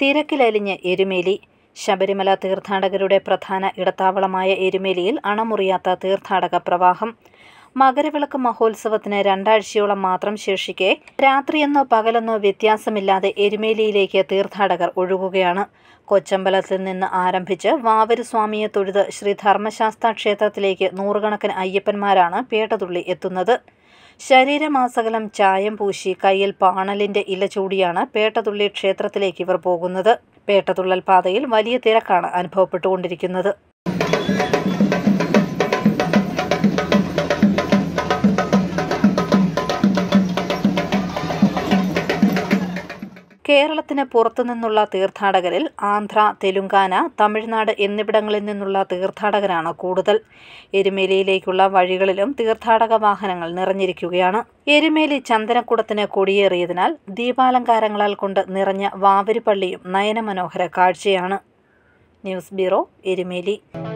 തിരക്കിലലിഞ്ഞ് എരുമേലി ശബരിമല തീർത്ഥാടകരുടെ പ്രധാന ഇടത്താവളമായ എരുമേലിയിൽ അണമുറിയാത്ത തീർത്ഥാടക പ്രവാഹം മകരവിളക്ക് മഹോത്സവത്തിന് രണ്ടാഴ്ചയോളം മാത്രം ശേഷിക്കെ രാത്രിയെന്നോ പകലെന്നോ വ്യത്യാസമില്ലാതെ എരുമേലിയിലേക്ക് തീർത്ഥാടകർ ഒഴുകുകയാണ് കൊച്ചമ്പലത്തിൽ നിന്ന് ആരംഭിച്ച് വാവര് സ്വാമിയെ തൊഴുത് ശ്രീ ധർമ്മശാസ്ത്ര ക്ഷേത്രത്തിലേക്ക് നൂറുകണക്കിന് അയ്യപ്പന്മാരാണ് പേട്ടതുള്ളി എത്തുന്നത് ശരീരമാസകലം ചായം പൂശി കയ്യിൽ പാണലിന്റെ ഇല ചൂടിയാണ് പേട്ടതുള്ളി ക്ഷേത്രത്തിലേക്ക് ഇവർ പോകുന്നത് പേട്ടതുള്ളൽ പാതയിൽ വലിയ തിരക്കാണ് അനുഭവപ്പെട്ടുകൊണ്ടിരിക്കുന്നത് കേരളത്തിന് പുറത്തുനിന്നുള്ള തീർത്ഥാടകരിൽ ആന്ധ്ര തെലുങ്കാന തമിഴ്നാട് എന്നിവിടങ്ങളിൽ നിന്നുള്ള തീർത്ഥാടകരാണ് കൂടുതൽ എരുമേലിയിലേക്കുള്ള വഴികളിലും തീർത്ഥാടക വാഹനങ്ങൾ നിറഞ്ഞിരിക്കുകയാണ് എരുമേലി ചന്ദനക്കുടത്തിന് കൊടിയേറിയതിനാൽ ദീപാലങ്കാരങ്ങളാൽ കൊണ്ട് നിറഞ്ഞ വാവരിപ്പള്ളിയും നയനമനോഹര കാഴ്ചയാണ് ന്യൂസ് ബ്യൂറോ എരുമേലി